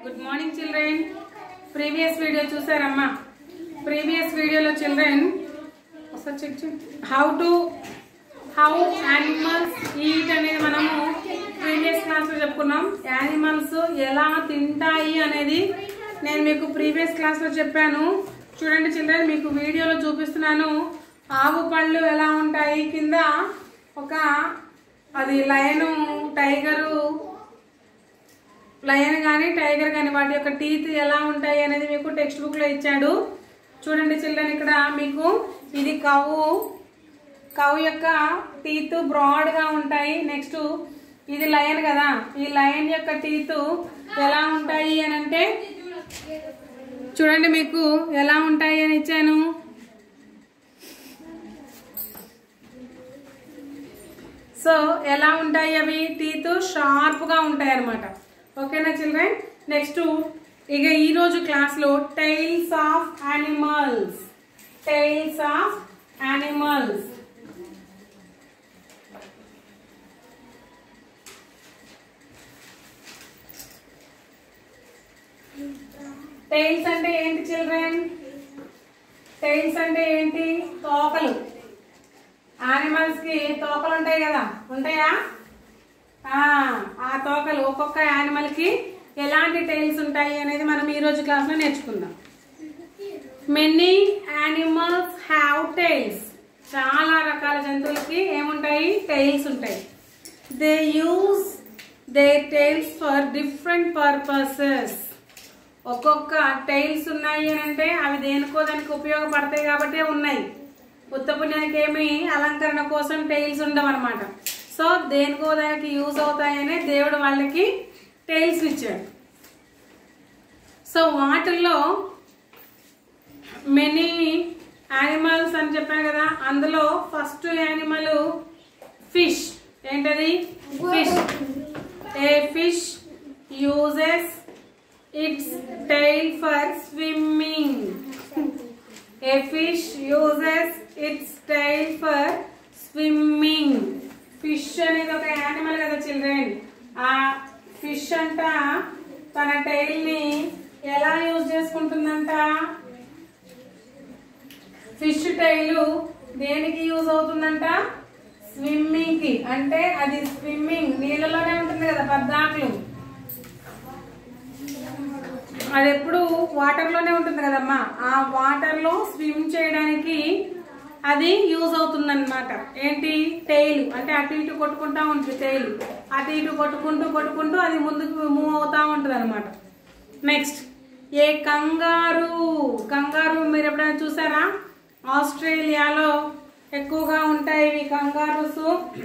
good morning children previous video చూసారమ్మా previous వీడియోలో children ఒకసారి check how to how animals eat అనేది మనము ప్రీవియస్ క్లాస్లో చెప్పుకున్నాం యానిమల్స్ ఎలా తింటాయి అనేది నేను మీకు ప్రీవియస్ క్లాస్లో చెప్పాను చూడండి చిల్డ్రన్ మీకు వీడియోలో చూపిస్తున్నాను ఆవు పళ్ళు ఎలా ఉంటాయి కింద ఒక అది లయను టైగరు లయన్ కానీ టైగర్ కానీ వాటి యొక్క టీత్ ఎలా ఉంటాయి అనేది మీకు టెక్స్ట్ బుక్ లో ఇచ్చాడు చూడండి చిల్డ్రన్ ఇక్కడ మీకు ఇది కవ్వు కవ్వు యొక్క టీత్ బ్రాడ్ గా ఉంటాయి నెక్స్ట్ ఇది లయన్ కదా ఈ లయన్ యొక్క టీత్ ఎలా ఉంటాయి అని అంటే చూడండి మీకు ఎలా ఉంటాయి అని ఇచ్చాను సో ఎలా ఉంటాయి అవి టీత్ షార్ప్ గా ఉంటాయి అన్నమాట ఓకేనా చిల్డ్రన్ నెక్స్ట్ ఇక ఈ రోజు క్లాస్ లో tails of animals tails of animals tails అంటే ఏంటి చిల్డ్రన్ టైల్స్ అంటే ఏంటి తోకలు యానిమల్స్ కి తోకలు ఉంటాయి కదా ఉంటాయా ఆ ఆ తోకలు ఒక్కొక్క యానిమల్ కి ఎలాంటి టైల్స్ ఉంటాయి అనేది మనం ఈ రోజు క్లాస్ లో నేర్చుకుందాం మెనీ యానిమల్స్ హ్యావ్ టైల్స్ చాలా రకాల జంతువులకి ఏముంటాయి టైల్స్ ఉంటాయి they use they tails for different purposes ఒక్కొక్క టైల్స్ ఉన్నాయి అని అంటే అవి దేనికో దానికి ఉపయోగపడతాయి కాబట్టి ఉన్నాయి ఉత్తపుణ్యానికి ఏమి అలంకరణ కోసం టైల్స్ ఉండవు అనమాట సో దేనికో దానికి యూజ్ అవుతాయనే దేవుడు వాళ్ళకి టైల్స్ ఇచ్చాడు సో వాటిల్లో మెనీ యానిమల్స్ అని చెప్పాను కదా అందులో ఫస్ట్ యానిమల్ ఫిష్ ఏంటది fish a fish uses its tail for swimming a fish uses its tail for swimming fish అనేది ఒక యానిమల్ కదా చిల్డ్రన్ ఆ ఫిష్ అంట తన టైల్ ని ఎలా యూజ్ చేసుకుంటుందంట ఫిష్ టైల్ దేనికి యూజ్ అవుతుందంట స్విమ్మింగ్ కి అంటే అది స్విమ్మింగ్ నీళ్ళలోనే ఉంటుంది కదా పద్దాకులు అది ఎప్పుడు వాటర్ లోనే ఉంటుంది కదమ్మా ఆ వాటర్ లో స్విమ్ చేయడానికి అది యూజ్ అవుతుంది అనమాట ఏంటి టైల్ అంటే అటు ఇటు కొట్టుకుంటా ఉంటుంది టైల్ అటు ఇటు కొట్టుకుంటూ కొట్టుకుంటూ అది ముందుకు మూవ్ అవుతా ఉంటుంది అనమాట నెక్స్ట్ ఏ కంగారు కంగారు మీరు ఎప్పుడైనా చూసారా ఆస్ట్రేలియాలో ఎక్కువగా ఉంటాయి ఇవి కంగారూస్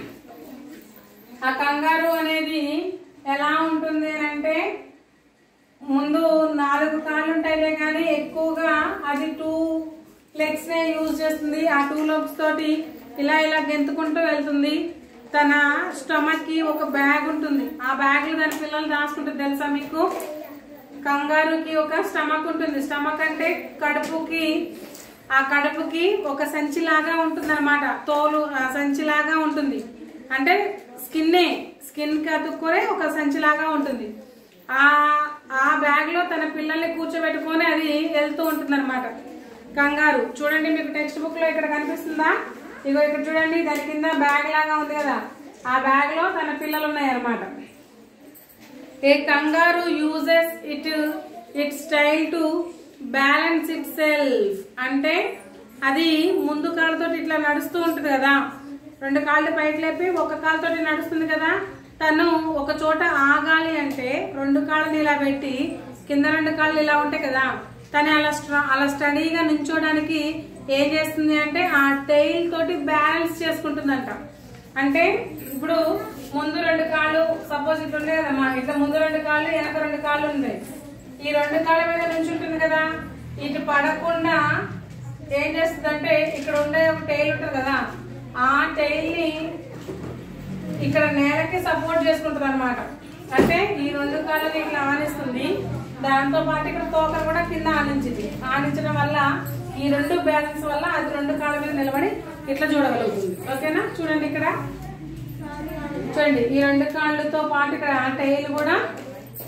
ఆ కంగారు అనేది ఎలా ఉంటుంది అని అంటే ముందు నాలుగు కాళ్ళు ఉంటాయిలే కానీ ఎక్కువగా అది టూ లెగ్స్ నే యూజ్ చేస్తుంది ఆ టూ లెగ్స్ తోటి ఇలా ఇలా గెంతుకుంటూ వెళ్తుంది తన స్టమక్ కి ఒక బ్యాగ్ ఉంటుంది ఆ బ్యాగ్ లో దాని పిల్లలు దాచుకుంటుంది తెలుసా మీకు కంగారుకి ఒక స్టమక్ ఉంటుంది స్టమక్ అంటే కడుపుకి ఆ కడుపుకి ఒక సంచి లాగా ఉంటుంది అనమాట తోలు ఆ సంచి లాగా ఉంటుంది అంటే స్కిన్నే స్కిన్ కి అతుక్కునే ఒక సంచి లాగా ఉంటుంది ఆ ఆ బ్యాగ్ లో తన పిల్లల్ని కూర్చోబెట్టుకొని అది వెళ్తూ ఉంటుంది అనమాట కంగారు చూడండి మీకు టెక్స్ట్ బుక్ లో ఇక్కడ కనిపిస్తుందా ఇగో ఇక్కడ చూడండి దాని కింద బ్యాగ్ లాగా ఉంది కదా ఆ బ్యాగ్ లో తన పిల్లలు ఉన్నాయి అనమాట a kangaroo uses it it style to balance itself అంటే అది ముందు కాళ్ళతో ఇట్లా నడుస్తూ ఉంటుంది కదా రెండు కాళ్ళు పైకి లేపి ఒక కాలుతోటి నడుస్తుంది కదా తను ఒక చోట ఆగాలి అంటే రెండు కాళ్ళని ఇలా పెట్టి కింద రెండు కాళ్ళు ఇలా ఉంటాయి కదా తను అలా స్ట్రా అలా స్టడీగా నించోడానికి ఏం చేస్తుంది అంటే ఆ టైల్ తోటి బ్యాలెన్స్ చేసుకుంటుందంట అంటే ఇప్పుడు ముందు రెండు కాళ్ళు సపోజ్ ఇట్లా ఉండే కదమ్మా ఇట్లా ముందు రెండు కాళ్ళు వెనక రెండు కాళ్ళు ఉన్నాయి ఈ రెండు కాళ్ళ మీద నుంచి ఉంటుంది కదా ఇటు పడకుండా ఏం చేస్తుందంటే ఇక్కడ ఉండే ఒక టైల్ ఉంటుంది కదా ఆ టైల్ ని ఇక్కడ నేలకి సపోర్ట్ చేసుకుంటుంది అనమాట అంటే ఈ రెండు కాళ్ళని ఇట్లా ఆనిస్తుంది దాంతో పాటు ఇక్కడ తోకలు కూడా కింద ఆనించింది ఆనించడం వల్ల ఈ రెండు బ్యాలెన్స్ వల్ల అది రెండు కాళ్ళ మీద నిలబడి ఇట్లా చూడగలుగుతుంది ఓకేనా చూడండి ఇక్కడ చూడండి ఈ రెండు కాళ్ళతో పాటు ఇక్కడ ఆ టైల్ కూడా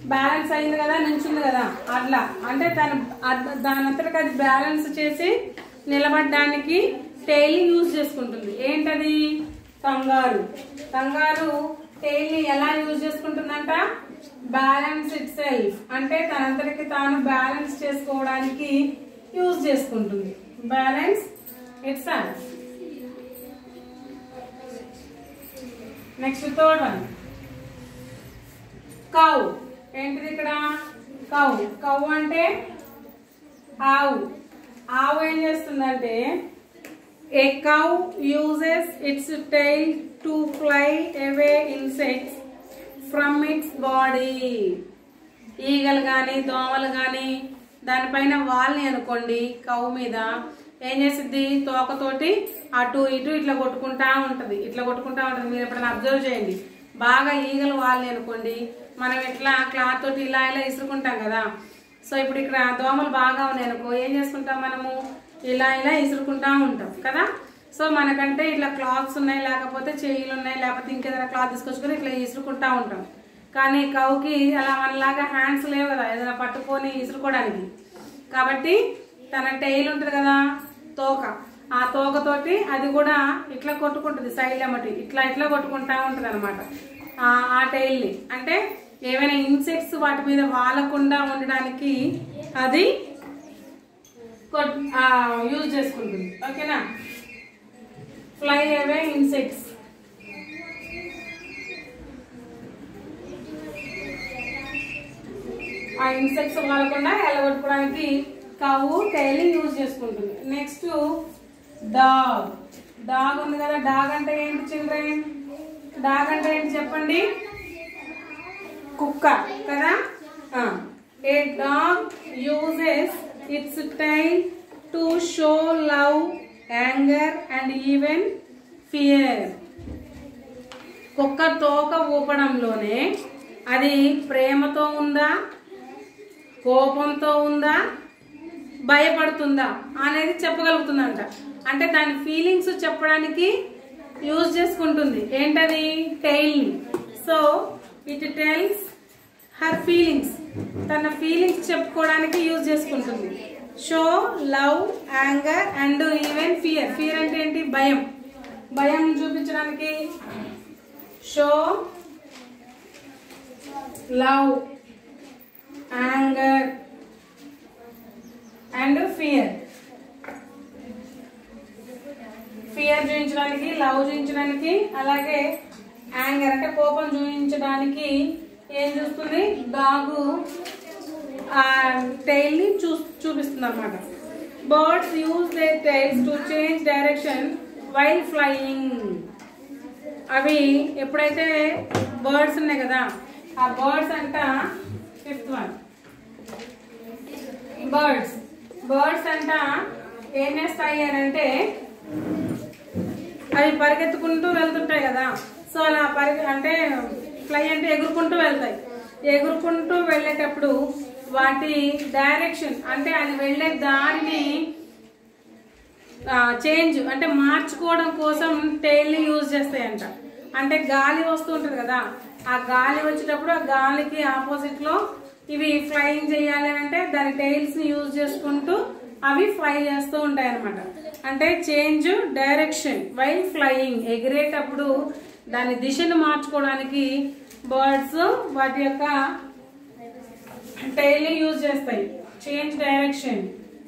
బ్యాలెన్స్ అయింది కదా నించుంది కదా అట్లా అంటే తను అద్- దాని అంతటికి అది బ్యాలెన్స్ చేసి నిలబడడానికి టైల్ యూజ్ చేసుకుంటుంది ఏంటది కంగారు కంగారు టైల్ ని ఎలా యూజ్ చేసుకుంటుందంట బ్యాలెన్స్ ఇట్ సెల్ఫ్ అంటే తనంతటికి తాను బ్యాలెన్స్ చేసుకోవడానికి యూజ్ చేసుకుంటుంది balance itself next third one cow ఏంటిది ఇక్కడ కౌ కౌ అంటే ఆవు ఆవు ఏం చేస్తుందంటే a cow uses its tail to fly away insects from its body ఈగలు కానీ దోమలు కానీ దానిపైన వాళ్ళని అనుకోండి కవ్వు మీద ఏం చేసిద్ది తోకతోటి అటు ఇటు ఇట్లా కొట్టుకుంటా ఉంటది ఇట్లా కొట్టుకుంటా ఉంటది మీరు ఎప్పుడైనా అబ్జర్వ్ చేయండి బాగా ఈగలు వాళ్ళని అనుకోండి మనం ఇట్లా క్లాత్ తోటి ఇలా ఇలా ఇసురుకుంటాం కదా సో ఇప్పుడు ఇక్కడ దోమలు బాగా ఉన్నాయి అనుకో ఏం చేసుకుంటాం మనము ఇలా ఇలా ఇసురుకుంటా ఉంటాం కదా సో మనకంటే ఇట్లా క్లాత్స్ ఉన్నాయి లేకపోతే చెయ్యిలు ఉన్నాయి లేకపోతే ఇంకేదైనా క్లాత్ తీసుకొచ్చుకొని ఇట్లా ఇసురుకుంటా ఉంటాం కానీ కౌకి అలా మనలాగా హ్యాండ్స్ లేవు కదా ఏదైనా పట్టుకొని ఇసురుకోవడానికి కాబట్టి తన టైల్ ఉంటుంది కదా తోక ఆ తోకతోటి అది కూడా ఇట్లా కొట్టుకుంటుంది సైడ్ ఎమ్మటి ఇట్లా ఇట్లా కొట్టుకుంటా ఉంటుంది అనమాట ఆ టైల్ని అంటే ఏవైనా ఇన్సెక్ట్స్ వాటి మీద వాలకుండా ఉండడానికి అది యూజ్ చేసుకుంటుంది ఓకేనా ఫ్లై అవే ఇన్సెక్ట్స్ ఆ ఇన్సెక్ట్స్ వాడకుండా ఎలగొట్టుకోవడానికి కవ్వు టైల్ యూజ్ చేసుకుంటుంది నెక్స్ట్ డాగ్ డాగ్ ఉంది కదా డాగ్ అంటే ఏంటి చిల్డ్రన్ డాగ్ అంటే ఏంటి చెప్పండి కుక్క కదా a dog uses its tail to show love anger and even fear కుక్క తోక ఊపడంలోనే అది ప్రేమతో ఉందా కోపంతో ఉందా భయపడుతుందా అనేది చెప్పగలుగుతుందంట అంటే దాని ఫీలింగ్స్ చెప్పడానికి యూజ్ చేసుకుంటుంది ఏంటది టైల్ని so it tells her feelings తన ఫీలింగ్స్ చెప్పుకోవడానికి యూజ్ చేసుకుంటుంది show love anger and even fear fear అంటే ఏంటి భయం భయం చూపించడానికి show love anger and fear fear చూపించడానికి లవ్ చూపించడానికి అలాగే యాంగర్ అంటే కోపం చూపించడానికి ఏం చూస్తుంది డాగు ఆ టైల్ ని చూ చూపిస్తుంది అనమాట birds use they tails to change direction while flying అవి ఎప్పుడైతే బర్డ్స్ ఉన్నాయి కదా ఆ బర్డ్స్ అంట ఫిఫ్త్ వన్ బర్డ్స్ బర్డ్స్ అంట ఏం చేస్తాయి అని అంటే అవి పరిగెత్తుకుంటూ వెళ్తుంటాయి కదా సో అలా పరిగె అంటే ఫ్లై అంటే ఎగురుకుంటూ వెళ్తాయి ఎగురుకుంటూ వెళ్ళేటప్పుడు వాటి డైరెక్షన్ అంటే అది వెళ్ళే దారిని చేంజ్ అంటే మార్చుకోవడం కోసం టైల్ని యూజ్ చేస్తాయంట అంటే గాలి వస్తూ ఉంటుంది కదా ఆ గాలి వచ్చేటప్పుడు ఆ గాలికి ఆపోజిట్ లో ఇవి ఫ్లైయింగ్ చేయాలి అంటే దాని టైల్స్ ని యూజ్ చేసుకుంటూ అవి ఫ్లై చేస్తూ ఉంటాయి అనమాట అంటే చేంజ్ డైరెక్షన్ వైల్ ఫ్లయింగ్ ఎగిరేటప్పుడు దాని దిశను మార్చుకోవడానికి బర్డ్స్ వాటి యొక్క టైల్ యూజ్ చేస్తాయి change direction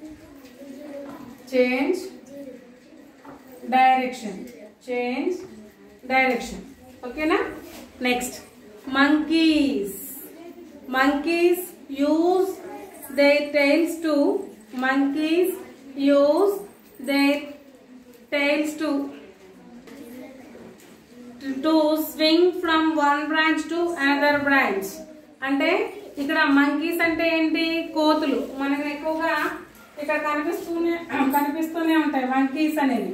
change direction change direction ఓకేనా next monkeys monkeys use their tails to monkeys use their tails to to swing from one branch to another branch అంటే ఇక్కడ మంకీస్ అంటే ఏంటి కోతులు మనకు ఎక్కువగా ఇక్కడ కనిపిస్తూనే కనిపిస్తూనే ఉంటాయి మంకీస్ అనేవి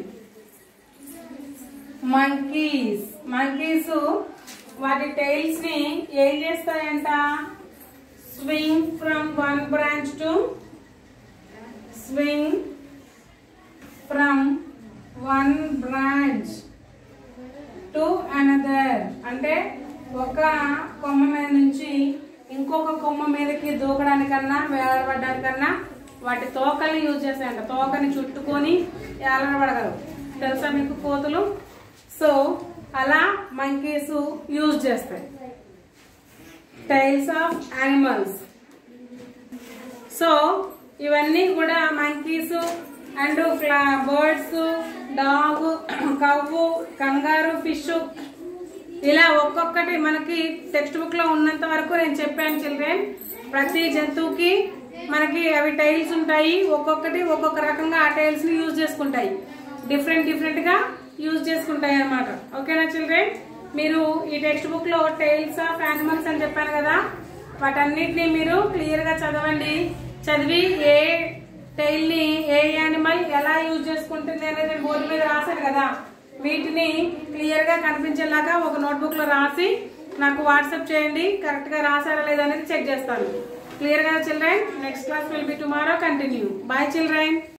మంకీస్ మంకీస్ వాటి టైల్స్ ని ఏం చేస్తాయంట swing from one branch to swing from one branch to another అంటే ఒక కొమ్మ మీద నుంచి ఇంకొక కొమ్మ మీదకి దూకడానికన్నా వేలాడబడ్డానికన్నా వాటి తోకల్ని యూజ్ చేస్తాయంట తోకని చుట్టుకొని వేలాడబడగలవు తెలుసా మీకు కోతులు సో అలా మంకీస్ యూజ్ చేస్తాయి టైల్స్ ఆఫ్ యానిమల్స్ సో ఇవన్నీ కూడా monkeys and birds dog cow kangaroo fish ఇలా ఒక్కొక్కటి మనకి టెక్స్ట్ బుక్ లో ఉన్నంత వరకు నేను చెప్పాను చిల్డ్రన్ ప్రతి జంతువుకి మనకి అవి టైల్స్ ఉంటాయి ఒక్కొక్కటి ఒక్కొక్క రకంగా ఆ టైల్స్ ని యూజ్ చేసుకుంటాయి డిఫరెంట్ డిఫరెంట్ గా యూజ్ చేసుకుంటాయి అన్నమాట ఓకేనా చిల్డ్రన్ మీరు ఈ టెక్స్ట్ బుక్ లో టైల్స్ ఆఫ్ యానిమల్స్ అని చెప్పాను కదా వాటన్నిటిని మీరు క్లియర్ గా చదవండి చదివి ఏ టైల్ ని ఏ యానిమల్ ఎలా యూజ్ చేసుకుంటుంది అనేది బోర్డు మీద రాశాను కదా వీటిని క్లియర్ గా కనిపించేలాగా ఒక నోట్బుక్ లో రాసి నాకు వాట్సాప్ చేయండి కరెక్ట్ గా రాసారా లేదా అనేది చెక్ చేస్తాను క్లియర్ గా children next class will be tomorrow continue bye children